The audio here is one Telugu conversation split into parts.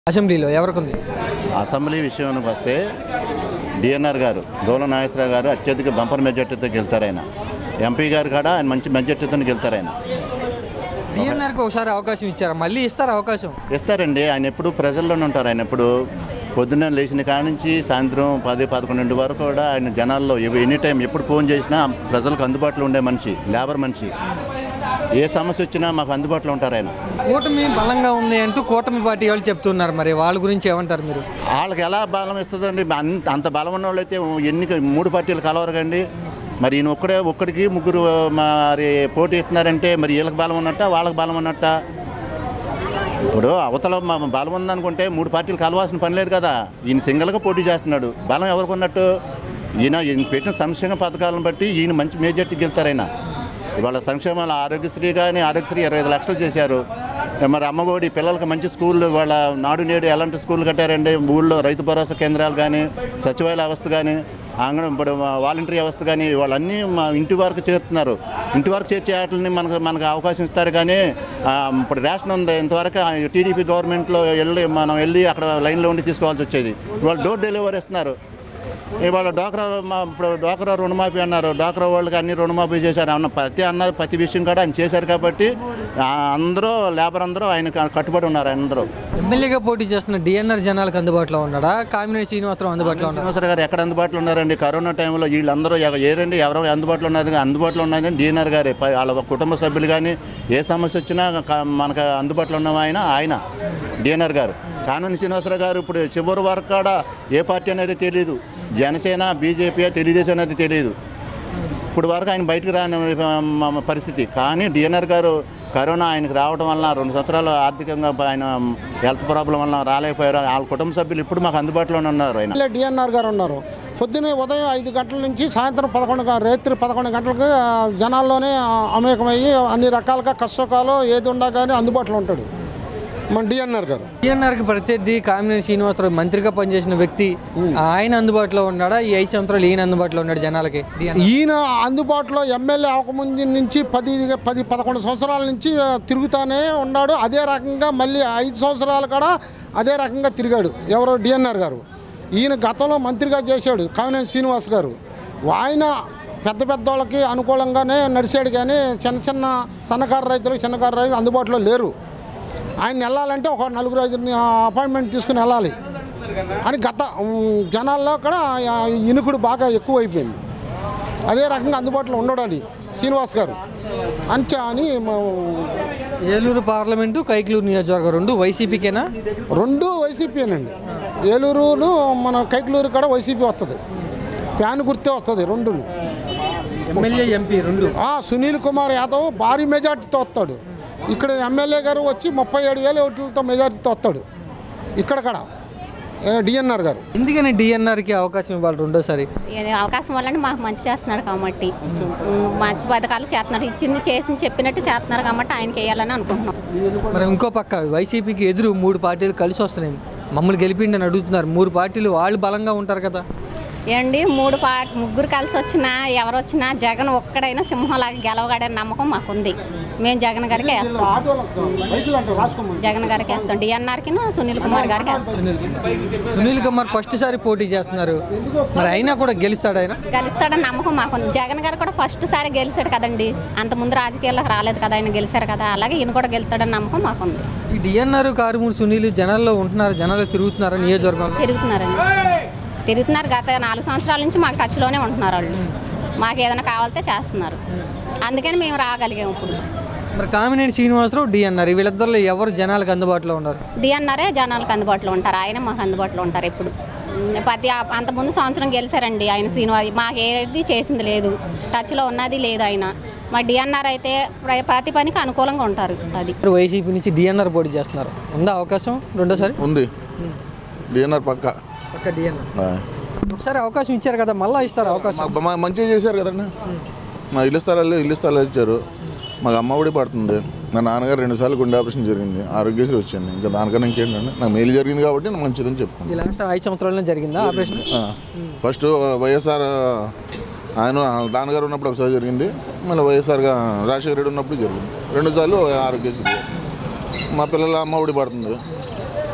అసెంబ్లీలో ఎవరికి అసెంబ్లీ విషయానికి వస్తే డిఎన్ఆర్ గారు గౌల నాగేశ్వరరావు గారు అత్యధిక బంపర్ మెజార్టీతో గెలుతారు ఆయన ఎంపీ గారు కూడా ఆయన మంచి మెజార్టీతో గెలుతారు ఆయన డిఎన్ఆర్కి ఒకసారి అవకాశం ఇచ్చారా మళ్ళీ ఇస్తారు అవకాశం ఇస్తారండి ఆయన ఎప్పుడు ప్రజల్లోనే ఉంటారు ఆయన ఎప్పుడు పొద్దున్న లేచిన కాడ నుంచి సాయంత్రం పది పదకొండు వరకు కూడా ఆయన జనాల్లో ఎనీ టైం ఎప్పుడు ఫోన్ చేసినా ప్రజలకు అందుబాటులో ఉండే మనిషి లేబర్ మనిషి ఏ సమస్య వచ్చినా మాకు అందుబాటులో ఉంటారు ఆయన కూటమి బలంగా ఉంది అంటూ కూటమి పార్టీ వాళ్ళు చెప్తున్నారు మరి వాళ్ళ గురించి ఏమంటారు మీరు వాళ్ళకి ఎలా బలం ఇస్తుందండి అంత అంత బలం ఉన్న వాళ్ళు అయితే ఎన్నిక మూడు పార్టీలు కలవరు కండి మరి ఈయన ఒక్కడే ఒక్కడికి ముగ్గురు మరి పోటీ ఇస్తున్నారంటే మరి వీళ్ళకి బలం ఉన్నట్ట వాళ్ళకి బలం ఉన్నట్ట ఇప్పుడు అవతల మా బలం ఉందనుకుంటే మూడు పార్టీలు కలవాల్సిన పని లేదు కదా ఈయన సింగల్గా పోటీ చేస్తున్నాడు బలం ఎవరికి ఉన్నట్టు ఈయన ఈయన పెట్టిన సంక్షేమ పథకాలను బట్టి ఈయన మంచి మేజార్టీకి వెళ్తారు ఆయన ఇవాళ సంక్షేమాలు ఆరోగ్యశ్రీ కానీ ఆరోగ్యశ్రీ ఇరవై ఐదు లక్షలు చేశారు మరి అమ్మఒడి పిల్లలకి మంచి స్కూళ్ళు వాళ్ళ నాడు నేడు ఎలాంటి స్కూల్ కట్టారండి ఊళ్ళో రైతు భరోసా కేంద్రాలు కానీ సచివాలయ వ్యవస్థ కానీ ఆంగణ ఇప్పుడు వాలంటరీ వ్యవస్థ కానీ వాళ్ళన్నీ మా ఇంటి వరకు చేరుతున్నారు ఇంటి వరకు చేర్చే వాటిని మనకు మనకు అవకాశం ఇస్తారు కానీ ఆ, ఇప్పుడు రేషన్ ఉంది ఇంతవరకు టీడీపీ గవర్నమెంట్లో వెళ్ళి మనం వెళ్ళి అక్కడ లైన్లో ఉండి తీసుకోవాల్సి వచ్చేది ఇవాళ డోర్ డెలివరీ ఇస్తున్నారు ఇవాళ డోక్రా మా ఇప్పుడు డోక్రా రుణమాఫీ అన్నారు డోక్రా వాళ్ళకి అన్ని రుణమాఫీ చేశారు అన్న ప్రతి అన్న ప్రతి విషయం కూడా ఆయన చేశారు కాబట్టి ఆ, అందరూ లేబర్ అందరూ ఆయన కట్టుబడి ఉన్నారు అందరూ ఎమ్మెల్యేగా పోటీ చేస్తున్న డిఎన్ఆర్ జనాలకు అందుబాటులో ఉన్నాడా కామినేని శ్రీనివాసరావు అందుబాటులో ఉన్నాడా శ్రీనివాసరావు గారు ఎక్కడ అందుబాటులో ఉన్నారండి కరోనా టైంలో వీళ్ళందరూ ఎవ- ఏరండి ఎవరో అందుబాటులో ఉన్నది అందుబాటులో ఉన్నది డిఎన్ఆర్ గారే పై- వాళ్ళ కుటుంబ సభ్యులు కానీ ఏ సమస్య వచ్చినా క- మనకు అందుబాటులో ఉన్న ఆయన ఆయన డిఎన్ఆర్ గారు కానూని శ్రీనివాసరావు గారు ఇప్పుడు చివరి వరకు కూడా ఏ పార్టీ అనేది తెలియదు జనసేన బీజేపీ తెలుగుదేశం అనేది తెలియదు ఇప్పుడు వరకు ఆయన బయటకు రాని మ- మ- పరిస్థితి కానీ డిఎన్ఆర్ గారు కరోనా ఆయనకు రావడం వల్ల రెండు సంవత్సరాలు ఆర్థికంగా ఆయన హెల్త్ ప్రాబ్లం వల్ల రాలేకపోయారు వాళ్ళ కుటుంబ సభ్యులు ఇప్పుడు మాకు అందుబాటులోనే ఉన్నారు ఆయన ఎమ్మెల్యే డిఎన్ఆర్ గారు ఉన్నారు పొద్దున్నే ఉదయం ఐదు గంటల నుంచి సాయంత్రం పదకొండు గ- రాత్రి పదకొండు గంటలకు ఆ, జనాల్లోనే ఆ, అమేకమయ్యి అన్ని రకాలుగా కష్టకాలు ఏది ఉన్నా కానీ అందుబాటులో ఉంటాడు మన డిఎన్ఆర్ గారు డిఎన్ఆర్కి ప్రత్యర్థి కామినేని శ్రీనివాసరావు మంత్రిగా పనిచేసిన వ్యక్తి ఆయన అందుబాటులో ఉన్నాడా ఈ ఐదు సంవత్సరాలు ఈయన అందుబాటులో ఉన్నాడు జనాలకి ఈయన అందుబాటులో ఎమ్మెల్యే అవకముందు నుంచి పది పది పదకొండు సంవత్సరాల నుంచి ఆ, తిరుగుతానే ఉన్నాడు అదే రకంగా మళ్ళీ ఐదు సంవత్సరాలు కూడా అదే రకంగా తిరిగాడు ఎవరో డిఎన్ఆర్ గారు ఈయన గతంలో మంత్రిగా చేశాడు కామినేని శ్రీనివాస్ గారు ఆయన పెద్ద పెద్ద వాళ్ళకి అనుకూలంగానే నడిచాడు కానీ చిన్న చిన్న సన్నకారు రైతులకు చిన్నకారు రైతులు అందుబాటులో లేరు ఆయన వెళ్ళాలంటే ఒక నలుగురు ఐదుగురిని అపాయింట్మెంట్ తీసుకుని వెళ్ళాలి అని గత ఉమ్, జనాల్లో కూడా ఆ ఇనుకుడు బాగా ఎక్కువైపోయింది అదే రకంగా అందుబాటులో ఉండడని శ్రీనివాస్ గారు అంచా అని మా- ఏలూరు పార్లమెంటు కైక్లూరు నియోజకవర్గం రెండు వైసీపీకేనా రెండు వైసీపీనండి ఏలూరును మన కైకలూరు కూడా వైసీపీ వస్తుంది ఫ్యాన్ గుర్తే వస్తుంది రెండును ఎమ్మెల్యే ఎంపీ రెండు ఆ, సునీల్ కుమార్ యాదవ్ భారీ మెజార్టీతో వస్తాడు ఇక్కడ ఎమ్మెల్యే గారు వచ్చి ముప్పై ఏడు వేల ఓట్లతో మెజార్టీతో వస్తాడు ఇక్కడ కూడా డిఎన్ఆర్ గారు ఎందుకని డిఎన్ఆర్కి అవకాశం ఇవ్వాలి రెండోసారి ఏ అవకాశం వల్ల మాకు మంచి చేస్తున్నాడు కాబట్టి ఉమ్, మంచి పథకాలు చేస్తున్నాడు ఇచ్చింది చేసింది చెప్పినట్టు చేస్తున్నారు కాబట్టి ఆయనకి వేయాలని అనుకుంటున్నాం మరి ఇంకో పక్క వైసీపీకి ఎదురు మూడు పార్టీలు కలిసి వస్తున్నాయి మమ్మల్ని గెలిపిండి అని అడుగుతున్నారు మూడు పార్టీలు వాళ్ళు బలంగా ఉంటారు కదా ఏండి మూడు పా ముగ్గురు కలిసి వచ్చినా ఎవరు వచ్చినా జగన్ ఒక్కడైనా సింహంలాగా గెలవగాడని నమ్మకం మాకుంది మేము జగన్ గారికి వేస్తాం జగన్ గారికి వేస్తాం డిఎన్ఆర్కి సునీల్ కుమార్ గారికి వేస్తాం సునీల్ కుమార్ ఫస్ట్ సారి పోటీ చేస్తున్నారు మరి అయినా కూడా గెలుస్తాడు ఆయన గెలుస్తాడని నమ్మకం మాకుంది జగన్ గారు కూడా ఫస్ట్ సారి గెలిచాడు కదండి అంత ముందు రాజకీయాల్లోకి రాలేదు కదా ఆయన గెలిచారు కదా అలాగే ఈయన కూడా గెలుస్తాడని నమ్మకం మాకుంది ఈ డిఎన్ఆర్ కారుమూరు సునీల్ జనాల్లో ఉంటున్నారు జనాల్లో తిరుగుతున్నారు నియోజకవర్గంలో తిరుగుతున్నారండి తిరుగుతున్నారు గత నాలుగు సంవత్సరాల నుంచి మాకు టచ్లోనే ఉంటున్నారు వాళ్ళు మాకు ఏదైనా కావాలితే చేస్తున్నారు అందుకని మేము రాగలిగాం ఇప్పుడు మరి కామినేని శ్రీనివాసరావు డిఎన్ఆర్ వీళ్ళిద్దరిలో ఎవరు జనాలకు అందుబాటులో ఉన్నారు డిఎన్ఆర్ఏ జనాలకు అందుబాటులో ఉంటారు ఆయన మాకు అందుబాటులో ఉంటారు ఇప్పుడు ఉమ్, ప్రతి అంతకుముందు సంవత్సరం గెలిచారండి ఆయన శ్రీనివాస్ మాకు ఏది చేసింది లేదు టచ్లో ఉన్నది లేదు ఆయన మా డిఎన్ఆర్ అయితే ప్ర- ప్రతి పనికి అనుకూలంగా ఉంటారు అది ఇప్పుడు వైసీపీ నుంచి డిఎన్ఆర్ పోటీ చేస్తున్నారు ఉందా అవకాశం రెండోసారి ఉంది డిఎన్ఆర్ పక్క పక్క డిఎన్ఆర్ ఒకసారి అవకాశం ఇచ్చారు కదా మళ్ళీ ఇస్తారు అవకాశం మాకు మా- మంచిగా చేశారు కదండి మా ఇల్లు స్థలాలు ఇల్లు స్థలాలు ఇచ్చారు మాకు అమ్మ ఒడి పడుతుంది మా నాన్నగారు రెండుసార్లు గుండె ఆపరేషన్ జరిగింది ఆరోగ్యశ్రీ వచ్చింది ఇంకా దానికన్నా ఇంకేంటండి నాకు మేలు జరిగింది కాబట్టి నాకు మంచిదని చెప్పుకున్నాను ఈ లాస్ట్ ఐదు సంవత్సరాల్లో జరిగిందా ఆపరేషన్ ఫస్ట్ వైఎస్ఆర్ ఆయన నాన్నగారు ఉన్నప్పుడు ఒకసారి జరిగింది మళ్ళీ వైఎస్ఆర్గా రాజశేఖర రెడ్డి ఉన్నప్పుడు జరిగింది రెండుసార్లు ఆరోగ్యశ్రీ మా పిల్లల అమ్మ ఒడి పడుతుంది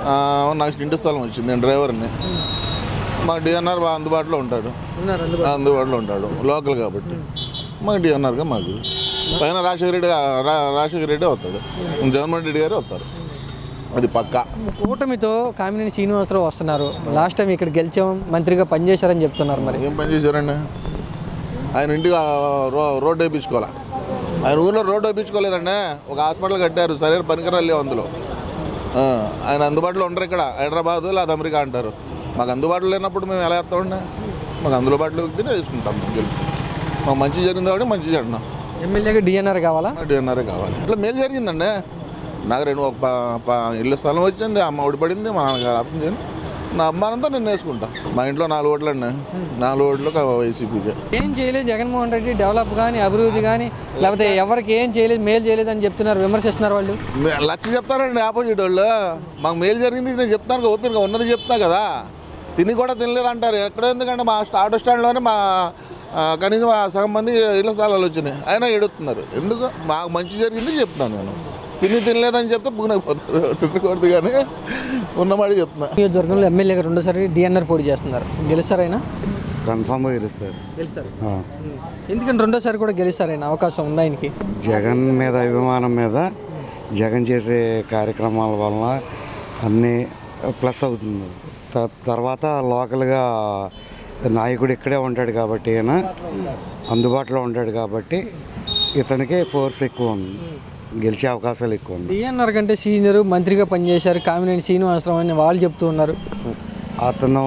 ఆ, నాకు ఇంటి స్థలం వచ్చింది నేను డ్రైవర్ని మాకు డిఎన్ఆర్ బాగా అందుబాటులో ఉంటాడు ఉన్నారు అందుబాటులో ఉంటాడు లోకల్ కాబట్టి మాకు డిఎన్ఆర్గా మాకు పైన రాజశేఖర రెడ్డి రా- రాజశేఖర రెడ్డి వస్తాడు జగన్మోహన్ రెడ్డి గారే వస్తారు అది పక్కా కూటమితో కామినేని శ్రీనివాసరావు వస్తున్నారు లాస్ట్ టైం ఇక్కడ గెలిచాం మంత్రిగా పనిచేశారని చెప్తున్నారు మరి ఏం పని చేశారండి ఆయన ఇంటికి ఆ రో రోడ్డు వేయించుకోవాలా ఆయన ఊర్లో రోడ్డు వేయించుకోలేదండి ఒక హాస్పిటల్ కట్టారు సరైన పనికిరాలు లేవు అందులో ఆ, ఆయన అందుబాటులో ఉండరు ఇక్కడ హైదరాబాదు లేదా అమెరికా అంటారు మాకు అందుబాటులో లేనప్పుడు మేము ఎలా వేస్తామండి మాకు అందుబాటులో వ్యక్తినే వేసుకుంటాం మేము గెలుపు మాకు మంచి జరిగింది కాబట్టి మంచి చేస్తున్నాం ఎమ్మెల్యేగా డిఎన్ఆర్ కావాలా డిఎన్ఆర్ఏ కావాలి ఇట్లా మేలు జరిగిందండి నాకు రెండు ఒక ప- ప- ఇల్లు స్థలం వచ్చింది అమ్మ ఒడిపడింది మా నాన్నగారు ఆప్షన్ చేయను నా అమ్మానంతా నేను వేసుకుంటా మా ఇంట్లో నాలుగు ఓట్లు అండి నాలుగు ఓట్లు వైసీపీకి ఏం చేయలేదు జగన్మోహన్ రెడ్డి డెవలప్ కానీ అభివృద్ధి కానీ లేకపోతే ఎవరికి ఏం చేయలేదు మేలు చేయలేదు అని చెప్తున్నారు విమర్శిస్తున్నారు వాళ్ళు మే- లక్ష చెప్తారండి ఆపోజిట్ వాళ్ళు మాకు మేలు జరిగింది నేను చెప్తాను ఓపెన్గా ఉన్నది చెప్తా కదా తిని కూడా తినలేదు అంటారు ఎక్కడ ఎందుకంటే మా స్టా- ఆటో స్టాండ్లోనే మా ఆ, కనీసం ఆ సగం మంది ఇళ్ళ స్థలాలు వచ్చినాయి అయినా ఎడుతున్నారు ఎందుకు మాకు మంచి జరిగింది చెప్తాను నేను తిని తినలేదని చెప్తే బుగ్నైపోతారు తినకూడదు కానీ ఉన్నమాడి చెప్తున్నా నియోజకవర్గంలో ఎమ్మెల్యేగా రెండోసారి డిఎన్ఆర్ పోటీ చేస్తున్నారు గెలుస్తారైనా కన్ఫామ్గా గెలుస్తారు గెలుస్తారు ఆ. ఎందుకంటే రెండోసారి కూడా గెలుస్తారైనా అవకాశం ఉంది ఆయనకి జగన్ మీద అభిమానం మీద జగన్ చేసే కార్యక్రమాల వలన అన్నీ ప్లస్ అవుతుంది త- తర్వాత లోకల్గా నాయకుడు ఇక్కడే ఉంటాడు కాబట్టి ఈయన అందుబాటులో ఉంటాడు కాబట్టి ఇతనికి ఫోర్స్ ఎక్కువ ఉంది గెలిచే అవకాశాలు ఎక్కువ ఉంది డిఎన్ఆర్ కంటే సీనియర్ మంత్రిగా పనిచేశారు కామినేని శ్రీనివాసరావు అని వాళ్ళు చెప్తూ ఉన్నారు అతను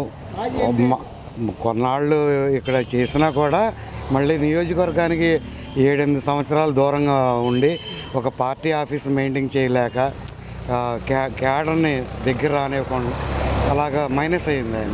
మ- కొన్నాళ్ళు ఇక్కడ చేసినా కూడా మళ్ళీ నియోజకవర్గానికి ఏడెనిమిది సంవత్సరాలు దూరంగా ఉండి ఒక పార్టీ ఆఫీస్ మెయింటైన్ చేయలేక ఆ, క్యా క్యాడర్ని దగ్గర రానివ్వకుండా అలాగా మైనస్ అయింది ఆయన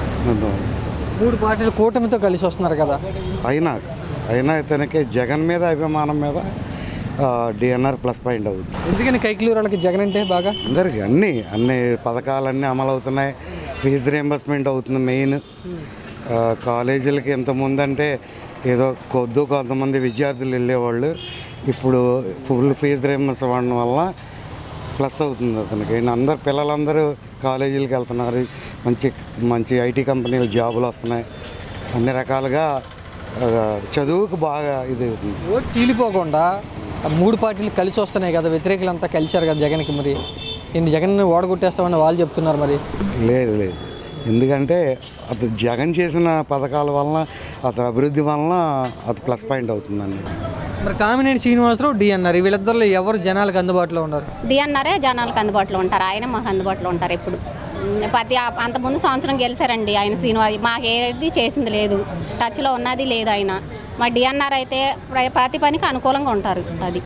మూడు పార్టీలు కూటమితో కలిసి వస్తున్నారు కదా అయినా అయినా ఇతనికి జగన్ మీద అభిమానం మీద డిఎన్ఆర్ ప్లస్ పాయింట్ అవుతుంది ఎందుకని కైకిలూరు వాళ్ళకి జగన్ అంటే బాగా అందరికి అన్నీ అన్ని పథకాలన్నీ అమలు అవుతున్నాయి ఫీజు రియంబర్స్మెంట్ అవుతుంది మెయిన్ ఆ, కాలేజీలకి ఇంతకుముందు అంటే ఏదో కొద్దు కొంతమంది విద్యార్థులు వెళ్ళేవాళ్ళు ఇప్పుడు ఫుల్ ఫీజు రియంబర్స్ అవ్వడం వల్ల ప్లస్ అవుతుంది అతనికి ఈయన అందరు పిల్లలందరూ కాలేజీలకు వెళ్తున్నారు మంచి మంచి ఐటీ కంపెనీలు జాబులు వస్తున్నాయి అన్ని రకాలుగా ఆ, చదువుకు బాగా ఇది అవుతుంది ఓటు చీలిపోకుండా ఆ మూడు పార్టీలు కలిసి వస్తున్నాయి కదా వ్యతిరేకులంతా కలిశారు కదా జగన్కి మరి నేను జగన్ ఓడగొట్టేస్తామని వాళ్ళు చెప్తున్నారు మరి లేదు లేదు ఎందుకంటే అతను జగన్ చేసిన పథకాల వలన అతని అభివృద్ధి వలన అది ప్లస్ పాయింట్ అవుతుందండి మరి కామినేని శ్రీనివాసరావు డిఎన్ఆర్ వీళ్ళిద్దరిలో ఎవరు జనాలకు అందుబాటులో ఉన్నారు డిఎన్ఆర్ఏ జనాలకు అందుబాటులో ఉంటారు ఆయన మాకు అందుబాటులో ఉంటారు ఎప్పుడు ఉమ్, ప్రతి అంతకుముందు సంవత్సరం గెలిచారండి ఆయన శ్రీనివాస్ మాకు ఏది చేసింది లేదు టచ్లో ఉన్నది లేదు ఆయన మా డిఎన్ఆర్ అయితే ప్ర- ప్రతి పనికి అనుకూలంగా ఉంటారు అది